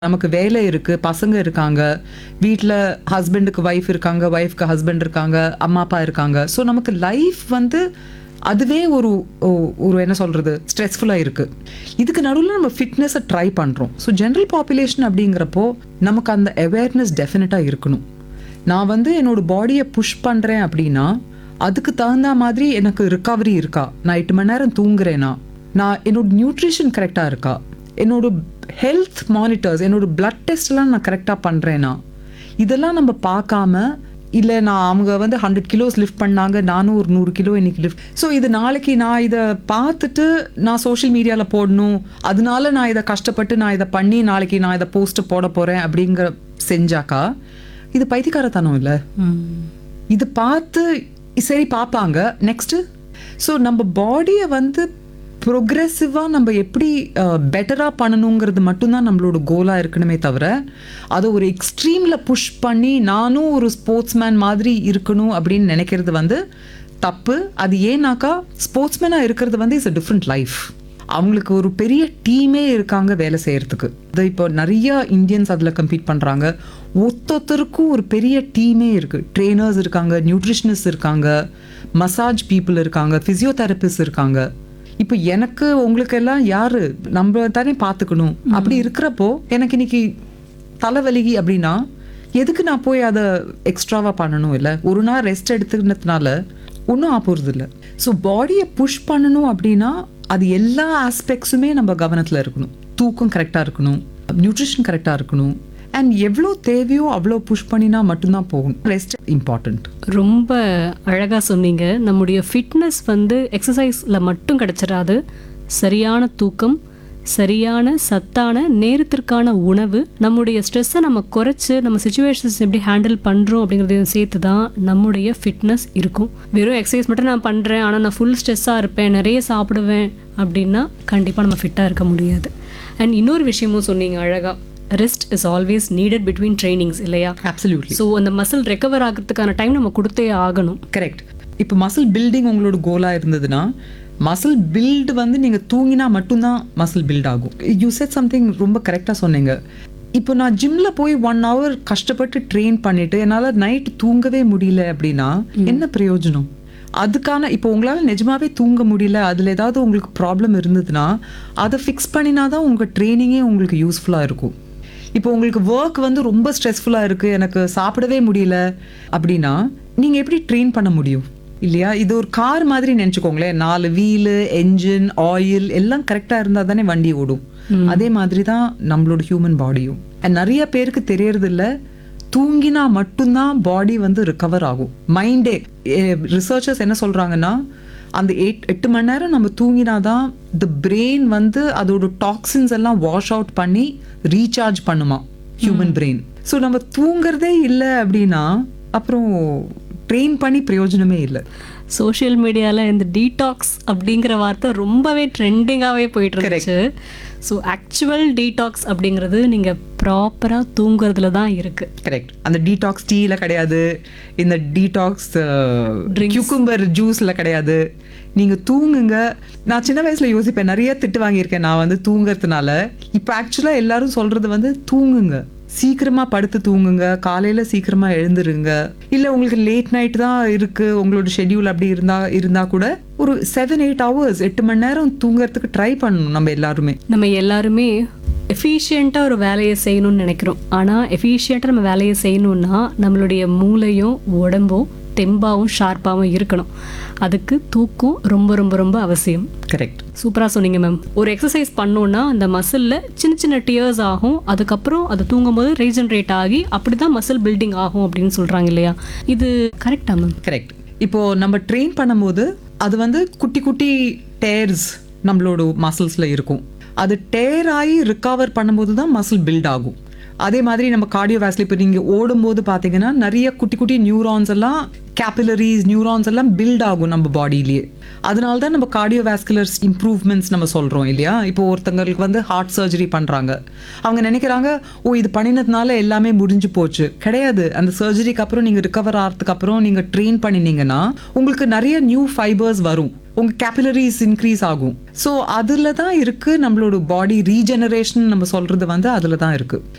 நமக்கு வேலை இருக்கு பசங்க இருக்காங்க வீட்டில் ஹஸ்பண்டுக்கு ஒய்ஃப் இருக்காங்க ஒய்ஃப்க்கு ஹஸ்பண்ட் இருக்காங்க அம்மா அப்பா இருக்காங்க ஸோ நமக்கு லைஃப் வந்து அதுவே ஒரு ஒ- ஒரு என்ன சொல்றது ஸ்ட்ரெஸ்ஃபுல்லாக இருக்கு இதுக்கு நடுவில் நம்ம ஃபிட்னஸை ட்ரை பண்ணுறோம் ஸோ ஜென்ரல் பாப்புலேஷன் அப்படிங்கிறப்போ நமக்கு அந்த அவேர்னஸ் டெஃபினட்டாக இருக்கணும் நான் வந்து என்னோட பாடியை புஷ் பண்ணுறேன் அப்படின்னா அதுக்கு தகுந்த மாதிரி எனக்கு ரிகவரி இருக்கா நான் எட்டு மணி நேரம் தூங்குறேனா நான் என்னோட நியூட்ரிஷன் கரெக்டாக இருக்கா என்னோட ஹெல்த் மானிட்டர்ஸ் என்னோட பிளட் டெஸ்ட்லாம் நான் கரெக்டாக பண்ணுறேனா இதெல்லாம் நம்ம பார்க்காம இல்லை நான் அவங்க வந்து ஹண்ட்ரட் கிலோஸ் லிஃப்ட் பண்ணாங்க நானும் ஒரு நூறு கிலோ இன்னைக்கு லிஃப்ட் ஸோ இது நாளைக்கு நான் இதை பார்த்துட்டு நான் சோஷியல் மீடியாவில் போடணும் அதனால நான் இதை கஷ்டப்பட்டு நான் இதை பண்ணி நாளைக்கு நான் இதை போஸ்ட் போட போகிறேன் அப்படிங்கிற செஞ்சாக்கா இது பைத்தியக்காரத்தனம் இல்லை இது பார்த்து சரி பார்ப்பாங்க நெக்ஸ்ட்டு ஸோ நம்ம பாடியை வந்து ப்ரொக்ரெசிவாக நம்ம எப்படி பெட்டராக பண்ணணுங்கிறது மட்டும்தான் நம்மளோட கோலாக இருக்கணுமே தவிர அதை ஒரு எக்ஸ்ட்ரீமில் புஷ் பண்ணி நானும் ஒரு ஸ்போர்ட்ஸ்மேன் மாதிரி இருக்கணும் அப்படின்னு நினைக்கிறது வந்து தப்பு அது ஏன்னாக்கா ஸ்போர்ட்ஸ்மேனாக இருக்கிறது வந்து இட்ஸ் a டிஃப்ரெண்ட் லைஃப் அவங்களுக்கு ஒரு பெரிய டீமே இருக்காங்க வேலை செய்யறதுக்கு இது இப்போ நிறைய இந்தியன்ஸ் அதில் கம்பீட் பண்ணுறாங்க ஒத்தொத்தருக்கும் ஒரு பெரிய டீமே இருக்குது ட்ரெயினர்ஸ் இருக்காங்க நியூட்ரிஷனிஸ்ட் இருக்காங்க மசாஜ் பீப்புள் இருக்காங்க ஃபிசியோதெரபிஸ்ட் இருக்காங்க இப்போ எனக்கு உங்களுக்கு எல்லாம் யாரு நம்ம தானே பார்த்துக்கணும் அப்படி இருக்கிறப்போ எனக்கு இன்னைக்கு தலைவலி அப்படின்னா எதுக்கு நான் போய் அதை எக்ஸ்ட்ராவாக பண்ணணும் இல்லை ஒரு நாள் ரெஸ்ட் எடுத்துக்கினதுனால ஒன்றும் ஆப்போறது இல்லை ஸோ பாடியை புஷ் பண்ணணும் அப்படின்னா அது எல்லா ஆஸ்பெக்ட்ஸுமே நம்ம கவனத்தில் இருக்கணும் தூக்கம் கரெக்டாக இருக்கணும் நியூட்ரிஷன் கரெக்டாக இருக்கணும் அண்ட் எவ்வளோ தேவையோ அவ்வளோ புஷ் பண்ணினா மட்டும்தான் போகும் ரெஸ்ட் இம்பார்ட்டண்ட் ரொம்ப அழகாக சொன்னீங்க நம்முடைய ஃபிட்னஸ் வந்து எக்ஸசைஸில் மட்டும் கிடச்சிடாது சரியான தூக்கம் சரியான சத்தான நேரத்திற்கான உணவு நம்முடைய ஸ்ட்ரெஸ்ஸை நம்ம குறைச்சு நம்ம சுச்சுவேஷன்ஸ் எப்படி ஹேண்டில் பண்ணுறோம் அப்படிங்கிறதையும் சேர்த்து தான் நம்முடைய ஃபிட்னஸ் இருக்கும் வெறும் எக்ஸசைஸ் மட்டும் நான் பண்ணுறேன் ஆனால் நான் ஃபுல் ஸ்ட்ரெஸ்ஸாக இருப்பேன் நிறைய சாப்பிடுவேன் அப்படின்னா கண்டிப்பாக நம்ம ஃபிட்டாக இருக்க முடியாது அண்ட் இன்னொரு விஷயமும் சொன்னீங்க அழகாக rest is always needed between trainings இல்லையா அப்சல்யூட்லி ஸோ அந்த மசில் ரெக்கவர் ஆகிறதுக்கான டைம் நம்ம கொடுத்தே ஆகணும் கரெக்ட் இப்போ மசில் பில்டிங் உங்களோட கோலாக இருந்ததுன்னா மசில் பில்டு வந்து நீங்கள் தூங்கினா மட்டும்தான் மசில் பில்ட் ஆகும் யூ செட் சம்திங் ரொம்ப கரெக்டாக சொன்னீங்க இப்போ நான் ஜிம்ல போய் ஒன் ஹவர் கஷ்டப்பட்டு ட்ரெயின் பண்ணிட்டு என்னால் நைட் தூங்கவே முடியல அப்படின்னா என்ன பிரயோஜனம் அதுக்கான இப்போ உங்களால் நிஜமாவே தூங்க முடியல அதில் ஏதாவது உங்களுக்கு ப்ராப்ளம் இருந்ததுன்னா அதை ஃபிக்ஸ் பண்ணினா தான் உங்கள் ட்ரைனிங்கே உங்களுக்கு யூஸ்ஃபுல்லாக இருக்கும் இப்போ உங்களுக்கு ஒர்க் வந்து ரொம்ப ஸ்ட்ரெஸ்ஃபுல்லாக இருக்குது எனக்கு சாப்பிடவே முடியல அப்படின்னா நீங்கள் எப்படி ட்ரெயின் பண்ண முடியும் இல்லையா இது ஒரு கார் மாதிரி நினச்சிக்கோங்களேன் நாலு வீலு என்ஜின் ஆயில் எல்லாம் கரெக்டாக இருந்தால் தானே வண்டி ஓடும் அதே மாதிரி தான் நம்மளோட ஹியூமன் பாடியும் அண்ட் நிறைய பேருக்கு தெரியறது இல்ல தூங்கினா மட்டும்தான் பாடி வந்து ரிகவர் ஆகும் மைண்டே ரிசர்ச்சர்ஸ் என்ன சொல்கிறாங்கன்னா அந்த எயிட் எட்டு மணி நேரம் நம்ம தூங்கினாதான் த பிரெயின் வந்து அதோட டாக்ஸின்ஸ் எல்லாம் வாஷ் அவுட் பண்ணி ரீசார்ஜ் பண்ணுமா ஹியூமன் பிரெயின் ஸோ நம்ம தூங்குறதே இல்லை அப்படின்னா அப்புறம் ட்ரெயின் பண்ணி பிரயோஜனமே இல்லை சோஷியல் மீடியாவில் இந்த டீடாக்ஸ் அப்படிங்கிற வார்த்தை ரொம்பவே ட்ரெண்டிங்காகவே போயிட்டு இருந்துச்சு ஸோ ஆக்சுவல் டீடாக்ஸ் அப்படிங்கிறது நீங்கள் ப்ராப்பராக தூங்குறதுல தான் இருக்குது கரெக்ட் அந்த டீடாக்ஸ் டீல கிடையாது இந்த டீடாக்ஸ் கியூக்கும்பர் ஜூஸ்ல கிடையாது நீங்க தூங்குங்க நான் சின்ன வயசுல யோசிப்பேன் நிறைய திட்டு வாங்கியிருக்கேன் நான் வந்து தூங்குறதுனால இப்போ ஆக்சுவலா எல்லாரும் சொல்றது வந்து தூங்குங்க சீக்கிரமா படுத்து தூங்குங்க காலையில சீக்கிரமா எழுந்துருங்க இல்ல உங்களுக்கு லேட் நைட் தான் இருக்கு உங்களோட ஷெட்யூல் அப்படி இருந்தா இருந்தா கூட ஒரு செவன் எயிட் ஹவர்ஸ் எட்டு மணி நேரம் தூங்குறதுக்கு ட்ரை பண்ணணும் நம்ம எல்லாருமே நம்ம எல்லாருமே எஃபிஷியண்ட்டாக ஒரு வேலையை செய்யணும்னு நினைக்கிறோம் ஆனால் எஃபிஷியண்ட்டாக நம்ம வேலையை செய்யணும்னா நம்மளுடைய மூளையும் உடம்பும் தெம்பாவும் ஷார்ப்பாகவும் இருக்கணும் அதுக்கு தூக்கம் ரொம்ப ரொம்ப ரொம்ப அவசியம் கரெக்ட் சூப்பராக சொன்னீங்க மேம் ஒரு எக்ஸசைஸ் பண்ணோன்னா அந்த மசிலில் சின்ன சின்ன டியர்ஸ் ஆகும் அதுக்கப்புறம் அது தூங்கும்போது ரீஜென்ரேட் ஆகி அப்படி தான் மசில் பில்டிங் ஆகும் அப்படின்னு சொல்கிறாங்க இல்லையா இது கரெக்டா மேம் கரெக்ட் இப்போ நம்ம ட்ரெயின் பண்ணும்போது அது வந்து குட்டி குட்டி டேர்ஸ் நம்மளோட மசில்ஸ்ல இருக்கும் அது டேர் ஆகி ரிகவர் பண்ணும்போது தான் மசில் பில்ட் ஆகும் அதே மாதிரி நம்ம கார்டியோவாஸ்ல இப்போ நீங்கள் ஓடும்போது பார்த்தீங்கன்னா நிறைய குட்டி குட்டி நியூரான்ஸ் எல்லாம் கேபிலரிஸ் நியூரான்ஸ் எல்லாம் பில்ட் ஆகும் நம்ம பாடியிலேயே அதனால தான் நம்ம கார்டியோவாஸ்குலர் இம்ப்ரூவ்மெண்ட்ஸ் நம்ம சொல்கிறோம் இல்லையா இப்போ ஒருத்தங்களுக்கு வந்து ஹார்ட் சர்ஜரி பண்ணுறாங்க அவங்க நினைக்கிறாங்க ஓ இது பண்ணினதுனால எல்லாமே முடிஞ்சு போச்சு கிடையாது அந்த சர்ஜரிக்கு அப்புறம் நீங்கள் ரிகவர் ஆகிறதுக்கு அப்புறம் நீங்கள் ட்ரெயின் பண்ணினீங்கன்னா உங்களுக்கு நிறைய நியூ ஃபைபர்ஸ் வரும் உங்க கேபிலரிஸ் இன்க்ரீஸ் ஆகும் ஸோ அதில் தான் இருக்கு நம்மளோட பாடி ரீஜெனரேஷன் நம்ம சொல்றது வந்து அதில் தான் இருக்கு